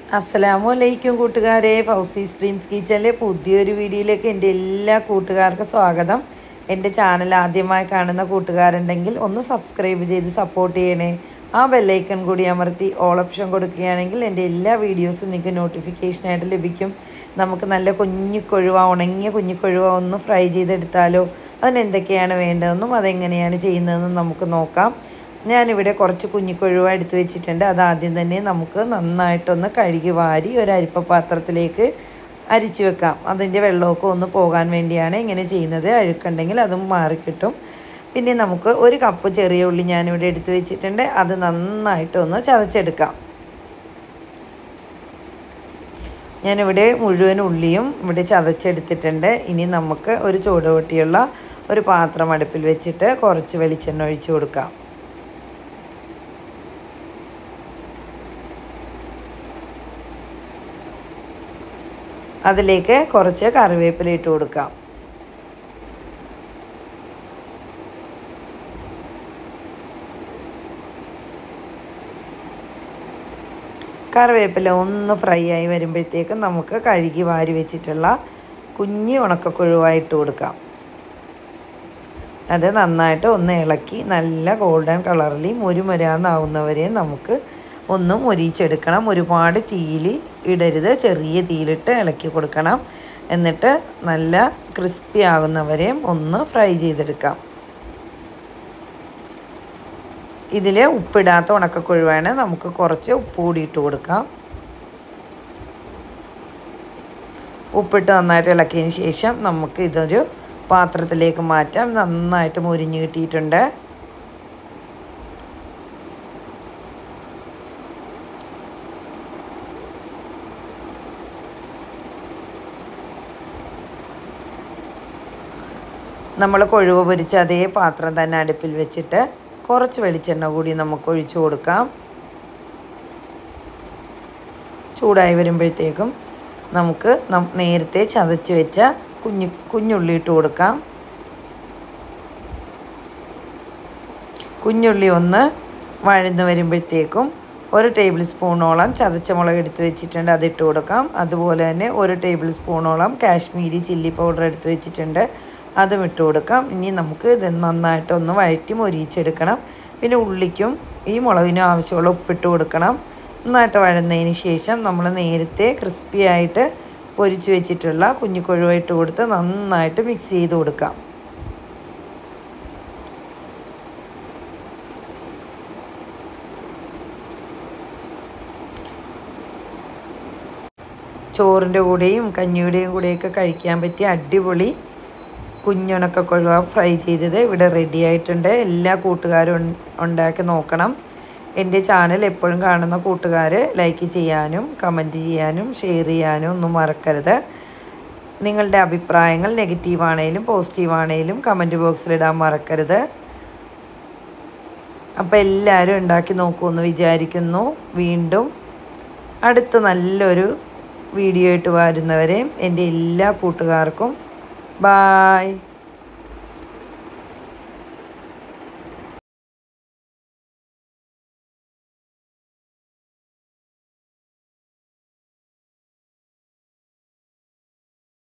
അസ്സലാമു അലൈക്കും കൂട്ടുകാരെ ഫൗസി സ്ട്രീംസ് കിച്ചണിലെ പുതിയൊരു വീഡിയോയിലേക്ക് എൻ്റെ എല്ലാ കൂട്ടുകാർക്കും സ്വാഗതം എൻ്റെ ചാനൽ ആദ്യമായി കാണുന്ന കൂട്ടുകാരുണ്ടെങ്കിൽ ഒന്ന് സബ്സ്ക്രൈബ് ചെയ്ത് സപ്പോർട്ട് ചെയ്യണേ ആ ബെല്ലൈക്കൺ കൂടി അമർത്തി ഓൾ ഓപ്ഷൻ കൊടുക്കുകയാണെങ്കിൽ എൻ്റെ എല്ലാ വീഡിയോസും നിങ്ങൾക്ക് നോട്ടിഫിക്കേഷനായിട്ട് ലഭിക്കും നമുക്ക് നല്ല കുഞ്ഞിക്കൊഴുവ ഉണങ്ങിയ കുഞ്ഞിക്കൊഴുവ ഒന്ന് ഫ്രൈ ചെയ്തെടുത്താലോ അതിന് എന്തൊക്കെയാണ് വേണ്ടതെന്നും അതെങ്ങനെയാണ് ചെയ്യുന്നതെന്നും നമുക്ക് നോക്കാം ഞാനിവിടെ കുറച്ച് കുഞ്ഞിക്കൊഴുവ എടുത്തു വെച്ചിട്ടുണ്ട് അത് ആദ്യം തന്നെ നമുക്ക് നന്നായിട്ടൊന്ന് കഴുകി വാരി ഒരു അരിപ്പ പാത്രത്തിലേക്ക് അരിച്ചു വെക്കാം അതിൻ്റെ വെള്ളമൊക്കെ ഒന്ന് പോകാൻ വേണ്ടിയാണ് ഇങ്ങനെ ചെയ്യുന്നത് അഴുക്കുണ്ടെങ്കിൽ അതും മാറിക്കിട്ടും പിന്നെ നമുക്ക് ഒരു കപ്പ് ചെറിയ ഉള്ളി ഞാനിവിടെ എടുത്തു വെച്ചിട്ടുണ്ട് അത് നന്നായിട്ടൊന്ന് ചതച്ചെടുക്കാം ഞാനിവിടെ മുഴുവൻ ഉള്ളിയും ഇവിടെ ചതച്ചെടുത്തിട്ടുണ്ട് ഇനി നമുക്ക് ഒരു ചൂടുപൊട്ടിയുള്ള ഒരു പാത്രം അടുപ്പിൽ വെച്ചിട്ട് കുറച്ച് വെളിച്ചെണ്ണ ഒഴിച്ചു കൊടുക്കാം അതിലേക്ക് കുറച്ച് കറിവേപ്പില ഇട്ട് കൊടുക്കാം കറിവേപ്പില ഒന്ന് ഫ്രൈ ആയി വരുമ്പോഴത്തേക്കും നമുക്ക് കഴുകി വാരി വെച്ചിട്ടുള്ള കുഞ്ഞി ഉണക്കക്കൊഴുവായിട്ട് കൊടുക്കാം അത് നന്നായിട്ട് ഒന്ന് ഇളക്കി നല്ല ഗോൾഡൻ കളറിൽ മുരുമുരാന്നാവുന്നവരെ നമുക്ക് ഒന്ന് മുരിച്ചെടുക്കണം ഒരുപാട് തീയിൽ ഇടരുത് ചെറിയ തീയിലിട്ട് ഇളക്കി കൊടുക്കണം എന്നിട്ട് നല്ല ക്രിസ്പി ആകുന്നവരെയും ഒന്ന് ഫ്രൈ ചെയ്തെടുക്കാം ഇതിൽ ഉപ്പിടാത്ത ഉണക്കക്കൊഴുവാണ് നമുക്ക് കുറച്ച് ഉപ്പ് കൂടി ഇട്ട് കൊടുക്കാം ഉപ്പിട്ട് നന്നായിട്ട് ഇളക്കിയതിന് ശേഷം നമുക്ക് ഇതൊരു പാത്രത്തിലേക്ക് മാറ്റാം നന്നായിട്ട് മുരിഞ്ഞ് കിട്ടിയിട്ടുണ്ട് നമ്മൾ കൊഴുവ പൊരിച്ച അതേ പാത്രം തന്നെ അടുപ്പിൽ വെച്ചിട്ട് കുറച്ച് വെളിച്ചെണ്ണ കൂടി നമുക്ക് ഒഴിച്ചു കൊടുക്കാം ചൂടായി വരുമ്പോഴത്തേക്കും നമുക്ക് നേരത്തെ ചതച്ച് വെച്ച കുഞ്ഞു കുഞ്ഞുള്ളി ഇട്ട് കൊടുക്കാം കുഞ്ഞുള്ളി ഒന്ന് വഴന്ന് വരുമ്പോഴത്തേക്കും ഒരു ടേബിൾ സ്പൂണോളം ചതച്ച മുളക് എടുത്ത് വെച്ചിട്ടുണ്ട് അതിട്ട് കൊടുക്കാം അതുപോലെ തന്നെ ഒരു ടേബിൾ സ്പൂണോളം കാശ്മീരി ചില്ലി പൗഡർ എടുത്ത് വെച്ചിട്ടുണ്ട് അതും ഇട്ട് കൊടുക്കാം ഇനി നമുക്ക് ഇത് നന്നായിട്ടൊന്ന് വഴറ്റി മൊരിയിച്ചെടുക്കണം പിന്നെ ഉള്ളിക്കും ഈ മുളകിനും ആവശ്യമുള്ള ഉപ്പിട്ട് കൊടുക്കണം നന്നായിട്ട് വഴന്നതിന് ശേഷം നമ്മൾ നേരത്തെ ക്രിസ്പി ആയിട്ട് പൊരിച്ച് വെച്ചിട്ടുള്ള കുഞ്ഞിക്കൊഴുവ ഇട്ട് കൊടുത്ത് നന്നായിട്ട് മിക്സ് ചെയ്ത് കൊടുക്കാം ചോറിൻ്റെ കൂടെയും കഞ്ഞിയുടെയും കൂടെയൊക്കെ കഴിക്കാൻ പറ്റിയ അടിപൊളി കുഞ്ഞുണക്ക കൊഴുവ ഫ്രൈ ചെയ്തത് ഇവിടെ റെഡി ആയിട്ടുണ്ട് എല്ലാ കൂട്ടുകാരും ഉണ്ടാക്കി നോക്കണം എൻ്റെ ചാനൽ എപ്പോഴും കാണുന്ന കൂട്ടുകാർ ലൈക്ക് ചെയ്യാനും കമൻറ്റ് ചെയ്യാനും ഷെയർ ചെയ്യാനും ഒന്നും മറക്കരുത് നിങ്ങളുടെ അഭിപ്രായങ്ങൾ നെഗറ്റീവ് ആണെങ്കിലും പോസിറ്റീവ് ആണെങ്കിലും കമൻറ്റ് ബോക്സിലിടാൻ മറക്കരുത് അപ്പോൾ എല്ലാവരും ഉണ്ടാക്കി നോക്കുമെന്ന് വിചാരിക്കുന്നു വീണ്ടും അടുത്ത നല്ലൊരു വീഡിയോ ആയിട്ട് വരുന്നവരെയും എൻ്റെ എല്ലാ കൂട്ടുകാർക്കും ബായ്